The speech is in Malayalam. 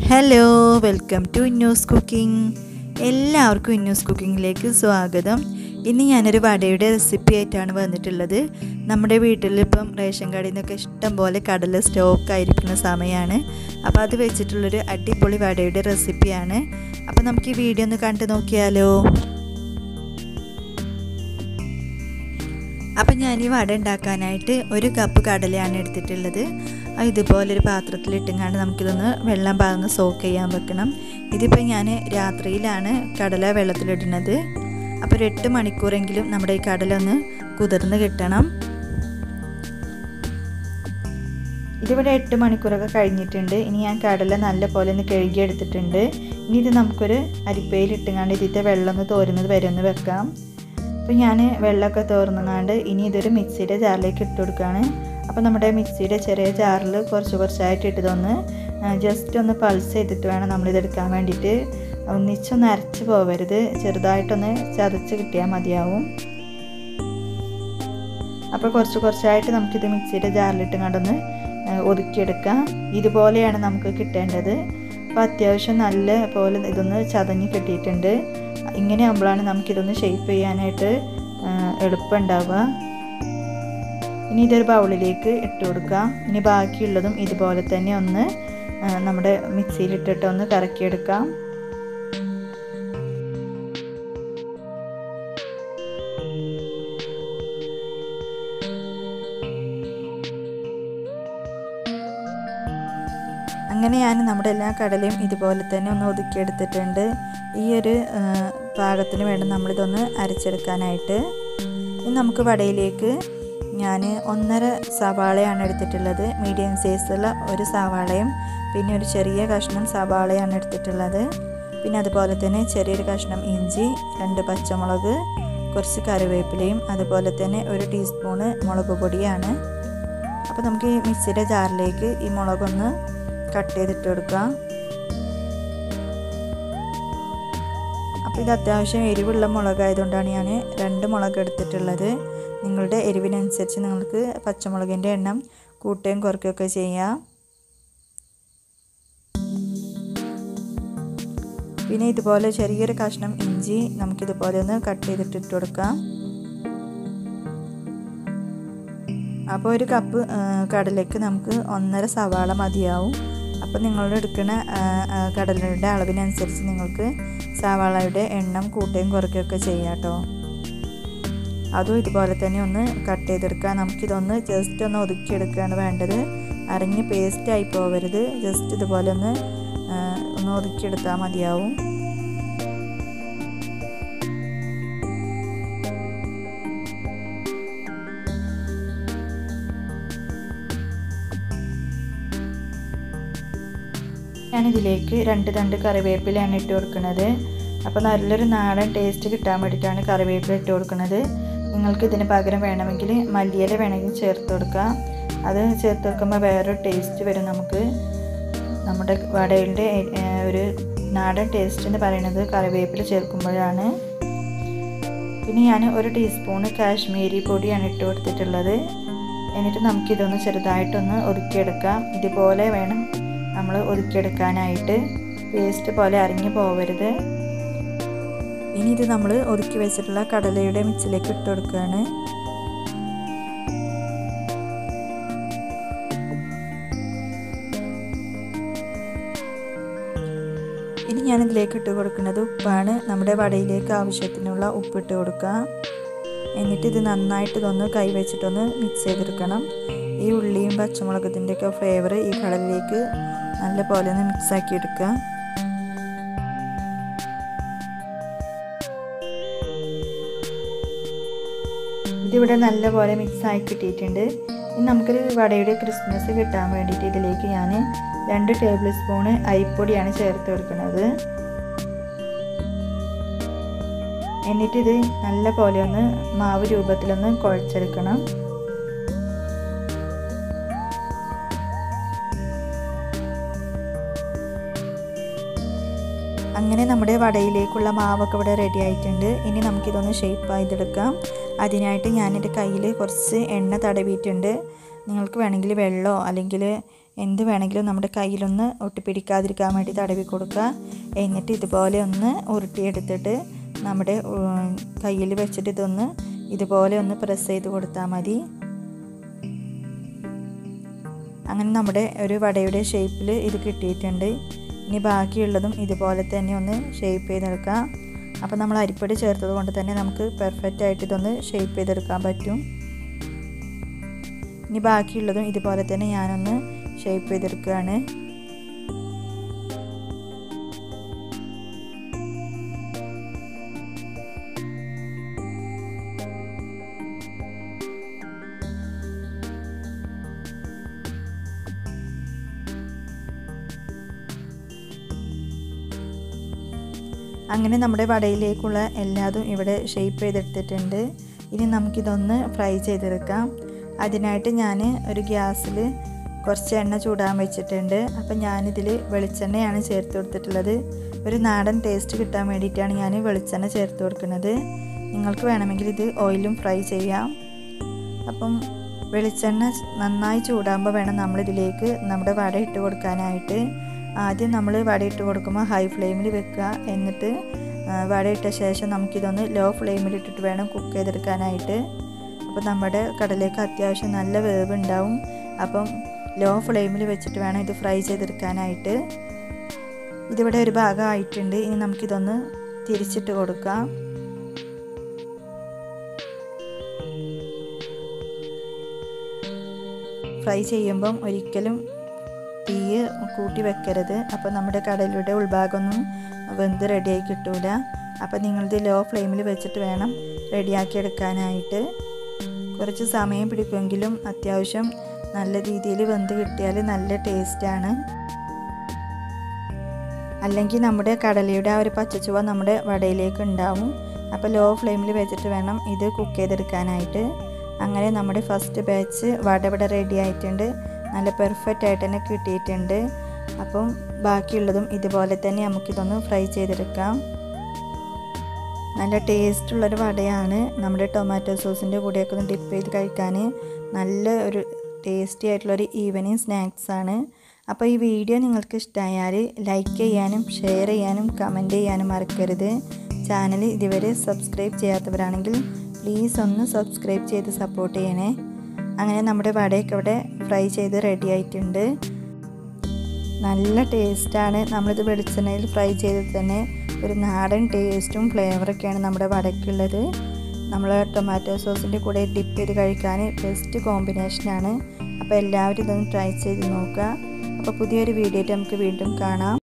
hello welcome to Innu's cooking എല്ലാവർക്കും ഇന്നൂസ് കുക്കിങ്ങിലേക്ക് സ്വാഗതം ഇന്ന് ഞാനൊരു വടയുടെ റെസിപ്പി ആയിട്ടാണ് വന്നിട്ടുള്ളത് നമ്മുടെ വീട്ടിൽ ഇപ്പം റേഷൻ കടയിൽ നിന്നൊക്കെ ഇഷ്ടം പോലെ കടല സ്റ്റോക്ക് ആയിരിക്കുന്ന സമയമാണ് അപ്പോൾ അത് വെച്ചിട്ടുള്ളൊരു അടിപൊളി വടയുടെ റെസിപ്പിയാണ് അപ്പോൾ നമുക്ക് ഈ വീഡിയോ ഒന്ന് കണ്ടു നോക്കിയാലോ അപ്പം ഞാൻ ഈ വട ഉണ്ടാക്കാനായിട്ട് ഒരു കപ്പ് കടലയാണ് എടുത്തിട്ടുള്ളത് ഇതുപോലൊരു പാത്രത്തിലിട്ടുങ്ങാണ്ട് നമുക്കിതൊന്ന് വെള്ളം പാർന്ന് സോക്ക് ചെയ്യാൻ വെക്കണം ഇതിപ്പോൾ ഞാൻ രാത്രിയിലാണ് കടല വെള്ളത്തിലിടുന്നത് അപ്പോൾ ഒരു എട്ട് മണിക്കൂറെങ്കിലും നമ്മുടെ ഈ കടല ഒന്ന് കുതിർന്ന് കിട്ടണം ഇതിവിടെ എട്ട് മണിക്കൂറൊക്കെ കഴിഞ്ഞിട്ടുണ്ട് ഇനി ഞാൻ കടല നല്ല പോലെ ഒന്ന് കഴുകിയെടുത്തിട്ടുണ്ട് ഇനി ഇത് നമുക്കൊരു അരിപ്പയിലിട്ടുങ്ങാണ്ട് ഇതിൻ്റെ വെള്ളം ഒന്ന് തോരുന്നത് വരെ ഒന്ന് വെക്കാം അപ്പോൾ ഞാൻ വെള്ളമൊക്കെ തോർന്നുങ്ങാണ്ട് ഇനി ഇതൊരു മിക്സിയുടെ ജാറിലേക്ക് ഇട്ട് കൊടുക്കുകയാണ് അപ്പോൾ നമ്മുടെ മിക്സിയുടെ ചെറിയ ജാറിൽ കുറച്ച് കുറച്ചായിട്ട് ഇട്ടതൊന്ന് ജസ്റ്റ് ഒന്ന് പൾസ് ചെയ്തിട്ട് വേണം നമ്മളിതെടുക്കാൻ വേണ്ടിയിട്ട് ഒന്നിച്ചൊന്ന് അരച്ച് പോവരുത് ചെറുതായിട്ടൊന്ന് ചതച്ച് കിട്ടിയാൽ മതിയാവും അപ്പോൾ കുറച്ച് കുറച്ചായിട്ട് നമുക്കിത് മിക്സിയുടെ ജാറിലിട്ട് കണ്ടൊന്ന് ഒതുക്കിയെടുക്കാം ഇതുപോലെയാണ് നമുക്ക് കിട്ടേണ്ടത് അപ്പോൾ അത്യാവശ്യം നല്ല പോലെ ഇതൊന്ന് ചതഞ്ഞ് കിട്ടിയിട്ടുണ്ട് ഇങ്ങനെ ആകുമ്പോഴാണ് നമുക്കിതൊന്ന് ഷേപ്പ് ചെയ്യാനായിട്ട് എളുപ്പമുണ്ടാവുക ഇനി ഇതൊരു ബൗളിലേക്ക് ഇട്ട് കൊടുക്കുക ഇനി ബാക്കിയുള്ളതും ഇതുപോലെ തന്നെ ഒന്ന് നമ്മുടെ മിക്സിയിലിട്ടിട്ട് ഒന്ന് കറക്കിയെടുക്കാം അങ്ങനെ ഞാൻ നമ്മുടെ എല്ലാ കടലയും ഇതുപോലെ തന്നെ ഒന്ന് ഒതുക്കിയെടുത്തിട്ടുണ്ട് ഈ ഒരു പാകത്തിന് വേണം നമ്മളിതൊന്ന് അരച്ചെടുക്കാനായിട്ട് ഇനി നമുക്ക് വടയിലേക്ക് ഞാൻ ഒന്നര സവാളയാണ് എടുത്തിട്ടുള്ളത് മീഡിയം സൈസുള്ള ഒരു സവാളയും പിന്നെ ഒരു ചെറിയ കഷ്ണം സവാളയാണ് എടുത്തിട്ടുള്ളത് പിന്നെ അതുപോലെ തന്നെ ചെറിയൊരു കഷ്ണം ഇഞ്ചി രണ്ട് പച്ചമുളക് കുറച്ച് കറിവേപ്പിലയും അതുപോലെ തന്നെ ഒരു ടീസ്പൂണ് മുളക് പൊടിയാണ് അപ്പോൾ നമുക്ക് ഈ മിക്സിയുടെ ജാറിലേക്ക് ഈ മുളകൊന്ന് കട്ട് ചെയ്തിട്ട് കൊടുക്കാം അപ്പോൾ ഇത് അത്യാവശ്യം എരിവുള്ള മുളകായതുകൊണ്ടാണ് ഞാൻ രണ്ട് മുളക് എടുത്തിട്ടുള്ളത് നിങ്ങളുടെ എരിവിനനുസരിച്ച് നിങ്ങൾക്ക് പച്ചമുളകിൻ്റെ എണ്ണം കൂട്ടുകയും കുറയ്ക്കുകയൊക്കെ ചെയ്യാം പിന്നെ ഇതുപോലെ ചെറിയൊരു കഷ്ണം ഇഞ്ചി നമുക്കിതുപോലെ ഒന്ന് കട്ട് ചെയ്തിട്ട് ഇട്ട് കൊടുക്കാം അപ്പോൾ ഒരു കപ്പ് കടലേക്ക് നമുക്ക് ഒന്നര സവാള മതിയാവും അപ്പോൾ നിങ്ങൾ എടുക്കുന്ന കടലയുടെ അളവിനനുസരിച്ച് നിങ്ങൾക്ക് സവാളയുടെ എണ്ണം കൂട്ടുകയും കുറയ്ക്കുകയൊക്കെ ചെയ്യാം കേട്ടോ അതും ഇതുപോലെ തന്നെ ഒന്ന് കട്ട് ചെയ്തെടുക്കുക നമുക്കിതൊന്ന് ജസ്റ്റ് ഒന്ന് ഒതുക്കിയെടുക്കുകയാണ് വേണ്ടത് അരഞ്ഞ് പേസ്റ്റ് ആയി പോവരുത് ജസ്റ്റ് ഇതുപോലെ ഒന്ന് ഒന്ന് ഒതുക്കിയെടുത്താൽ മതിയാവും ഞാനിതിലേക്ക് രണ്ട് തണ്ട് കറിവേപ്പിലയാണ് ഇട്ട് കൊടുക്കുന്നത് അപ്പോൾ നല്ലൊരു നാടൻ ടേസ്റ്റ് കിട്ടാൻ വേണ്ടിയിട്ടാണ് കറിവേപ്പില ഇട്ട് കൊടുക്കുന്നത് നിങ്ങൾക്ക് ഇതിന് പകരം വേണമെങ്കിൽ മല്ലിയില വേണമെങ്കിൽ ചേർത്ത് കൊടുക്കാം അത് ചേർത്ത് കൊടുക്കുമ്പോൾ വേറൊരു ടേസ്റ്റ് വരും നമുക്ക് നമ്മുടെ വടയുടെ ഒരു നാടൻ ടേസ്റ്റ് എന്ന് പറയുന്നത് കറിവേപ്പില ചേർക്കുമ്പോഴാണ് പിന്നെ ഞാൻ ഒരു ടീസ്പൂണ് കാശ്മീരി പൊടിയാണ് ഇട്ട് കൊടുത്തിട്ടുള്ളത് എന്നിട്ട് നമുക്കിതൊന്ന് ചെറുതായിട്ടൊന്ന് ഒതുക്കിയെടുക്കാം ഇതുപോലെ വേണം നമ്മൾ ഒതുക്കിയെടുക്കാനായിട്ട് പേസ്റ്റ് പോലെ അരിഞ്ഞു പോവരുത് ഇനി ഇത് നമ്മൾ ഒതുക്കി വെച്ചിട്ടുള്ള കടലയുടെ മിക്സിലേക്ക് ഇട്ട് കൊടുക്കുകയാണ് ഇനി ഞാൻ ഇതിലേക്ക് ഇട്ട് കൊടുക്കുന്നത് ഉപ്പാണ് നമ്മുടെ വടയിലേക്ക് ആവശ്യത്തിനുള്ള ഉപ്പ് ഇട്ട് കൊടുക്കുക എന്നിട്ട് ഇത് നന്നായിട്ട് ഇതൊന്ന് കൈ വെച്ചിട്ടൊന്ന് മിക്സ് ചെയ്തെടുക്കണം ഈ ഉള്ളിയും പച്ചമുളകത്തിൻ്റെയൊക്കെ ഫ്ലേവർ ഈ കടലിലേക്ക് നല്ല പോലെ ഒന്ന് മിക്സ് ആക്കി എടുക്കുക ഇതിവിടെ നല്ല പോലെ മിക്സ് ആയി കിട്ടിയിട്ടുണ്ട് ഇനി നമുക്കൊരു വടയുടെ ക്രിസ്മസ് കിട്ടാൻ വേണ്ടിയിട്ട് ഇതിലേക്ക് ഞാൻ രണ്ട് ടേബിൾ സ്പൂണ് അരിപ്പൊടിയാണ് ചേർത്ത് കൊടുക്കുന്നത് എന്നിട്ടിത് നല്ല പോലെ ഒന്ന് മാവ് രൂപത്തിലൊന്ന് കുഴച്ചെടുക്കണം അങ്ങനെ നമ്മുടെ വടയിലേക്കുള്ള മാവൊക്കെ ഇവിടെ റെഡി ആയിട്ടുണ്ട് ഇനി നമുക്കിതൊന്ന് ഷേപ്പ് ചെയ്തെടുക്കാം അതിനായിട്ട് ഞാനെൻ്റെ കയ്യിൽ കുറച്ച് എണ്ണ തടവിയിട്ടുണ്ട് നിങ്ങൾക്ക് വേണമെങ്കിൽ വെള്ളമോ അല്ലെങ്കിൽ എന്ത് വേണമെങ്കിലും നമ്മുടെ കയ്യിലൊന്ന് ഒട്ടിപ്പിടിക്കാതിരിക്കാൻ വേണ്ടി തടവി കൊടുക്കുക എന്നിട്ട് ഇതുപോലെ ഒന്ന് ഉരുട്ടിയെടുത്തിട്ട് നമ്മുടെ കയ്യിൽ വെച്ചിട്ട് ഇതൊന്ന് ഇതുപോലെ ഒന്ന് പ്രസ് ചെയ്ത് കൊടുത്താൽ മതി അങ്ങനെ നമ്മുടെ ഒരു വടയുടെ ഷേപ്പിൽ ഇത് കിട്ടിയിട്ടുണ്ട് ഇനി ബാക്കിയുള്ളതും ഇതുപോലെ തന്നെ ഒന്ന് ഷേപ്പ് ചെയ്തെടുക്കാം അപ്പോൾ നമ്മൾ അരിപ്പൊടി ചേർത്തത് കൊണ്ട് തന്നെ നമുക്ക് പെർഫെക്റ്റ് ആയിട്ട് ഇതൊന്ന് ഷേപ്പ് ചെയ്തെടുക്കാൻ പറ്റും ഇനി ബാക്കിയുള്ളതും ഇതുപോലെ തന്നെ ഞാനൊന്ന് ഷേപ്പ് ചെയ്തെടുക്കുകയാണ് അങ്ങനെ നമ്മുടെ വടയിലേക്കുള്ള എല്ലാതും ഇവിടെ ഷേപ്പ് ചെയ്തെടുത്തിട്ടുണ്ട് ഇനി നമുക്കിതൊന്ന് ഫ്രൈ ചെയ്തെടുക്കാം അതിനായിട്ട് ഞാൻ ഒരു ഗ്യാസിൽ കുറച്ച് എണ്ണ ചൂടാൻ വെച്ചിട്ടുണ്ട് അപ്പം ഞാനിതിൽ വെളിച്ചെണ്ണയാണ് ചേർത്ത് കൊടുത്തിട്ടുള്ളത് ഒരു നാടൻ ടേസ്റ്റ് കിട്ടാൻ വേണ്ടിയിട്ടാണ് ഞാൻ വെളിച്ചെണ്ണ ചേർത്ത് കൊടുക്കുന്നത് നിങ്ങൾക്ക് വേണമെങ്കിൽ ഇത് ഓയിലും ഫ്രൈ ചെയ്യാം അപ്പം വെളിച്ചെണ്ണ നന്നായി ചൂടാകുമ്പോൾ വേണം നമ്മളിതിലേക്ക് നമ്മുടെ വട ഇട്ട് കൊടുക്കാനായിട്ട് ആദ്യം നമ്മൾ വട ഇട്ട് കൊടുക്കുമ്പോൾ ഹൈ ഫ്ലെയിമിൽ വെക്കുക എന്നിട്ട് വട ഇട്ട ശേഷം നമുക്കിതൊന്ന് ലോ ഫ്ലെയിമിൽ ഇട്ടിട്ട് വേണം കുക്ക് ചെയ്തെടുക്കാനായിട്ട് അപ്പോൾ നമ്മുടെ കടലേക്ക് അത്യാവശ്യം നല്ല വേവ് ഉണ്ടാവും അപ്പം ലോ ഫ്ലെയിമിൽ വെച്ചിട്ട് വേണം ഇത് ഫ്രൈ ചെയ്തെടുക്കാനായിട്ട് ഇതിവിടെ ഒരു ഭാഗം ആയിട്ടുണ്ട് ഇനി നമുക്കിതൊന്ന് തിരിച്ചിട്ട് കൊടുക്കാം ഫ്രൈ ചെയ്യുമ്പം ഒരിക്കലും തീ കൂട്ടി വെക്കരുത് അപ്പോൾ നമ്മുടെ കടലിയുടെ ഉൾഭാഗമൊന്നും വെന്ത് റെഡിയായി കിട്ടൂല അപ്പോൾ നിങ്ങളിത് ലോ ഫ്ലെയിമിൽ വെച്ചിട്ട് വേണം റെഡിയാക്കി എടുക്കാനായിട്ട് കുറച്ച് സമയം പിടിക്കുമെങ്കിലും അത്യാവശ്യം നല്ല രീതിയിൽ വെന്ത് കിട്ടിയാൽ നല്ല ടേസ്റ്റാണ് അല്ലെങ്കിൽ നമ്മുടെ കടലയുടെ ആ ഒരു പച്ചച്ചുവ നമ്മുടെ വടയിലേക്ക് ഉണ്ടാവും അപ്പോൾ ലോ ഫ്ലെയിമിൽ വെച്ചിട്ട് വേണം ഇത് കുക്ക് ചെയ്തെടുക്കാനായിട്ട് അങ്ങനെ നമ്മുടെ ഫസ്റ്റ് ബാച്ച് വട ഇവിടെ റെഡി ആയിട്ടുണ്ട് നല്ല പെർഫെക്റ്റ് ആയിട്ട് തന്നെ കിട്ടിയിട്ടുണ്ട് അപ്പം ബാക്കിയുള്ളതും ഇതുപോലെ തന്നെ നമുക്കിതൊന്ന് ഫ്രൈ ചെയ്തെടുക്കാം നല്ല ടേസ്റ്റുള്ളൊരു വടയാണ് നമ്മുടെ ടൊമാറ്റോ സോസിൻ്റെ കൂടെയൊക്കെ ഒന്ന് ഡിപ്പ് ചെയ്ത് കഴിക്കാൻ നല്ല ഒരു ടേസ്റ്റി ആയിട്ടുള്ളൊരു ഈവനിങ് സ്നാക്സ് ആണ് അപ്പോൾ ഈ വീഡിയോ നിങ്ങൾക്ക് ഇഷ്ടമായാൽ ലൈക്ക് ചെയ്യാനും ഷെയർ ചെയ്യാനും കമൻറ്റ് ചെയ്യാനും മറക്കരുത് ചാനൽ ഇതുവരെ സബ്സ്ക്രൈബ് ചെയ്യാത്തവരാണെങ്കിൽ പ്ലീസ് ഒന്ന് സബ്സ്ക്രൈബ് ചെയ്ത് സപ്പോർട്ട് ചെയ്യണേ അങ്ങനെ നമ്മുടെ വടയൊക്കെ ഇവിടെ ഫ്രൈ ചെയ്ത് റെഡി ആയിട്ടുണ്ട് നല്ല ടേസ്റ്റാണ് നമ്മളിത് വെളിച്ചെണ്ണയിൽ ഫ്രൈ ചെയ്ത് തന്നെ ഒരു നാടൻ ടേസ്റ്റും ഫ്ലേവറൊക്കെയാണ് നമ്മുടെ വടക്കുള്ളത് നമ്മൾ ടൊമാറ്റോ സോസിൻ്റെ കൂടെ ഡിപ്പ് ചെയ്ത് കഴിക്കാൻ ബെസ്റ്റ് കോമ്പിനേഷനാണ് അപ്പോൾ എല്ലാവരും ഇതൊന്ന് ട്രൈ ചെയ്ത് നോക്കുക അപ്പോൾ പുതിയൊരു വീഡിയോ ആയിട്ട് നമുക്ക് വീണ്ടും കാണാം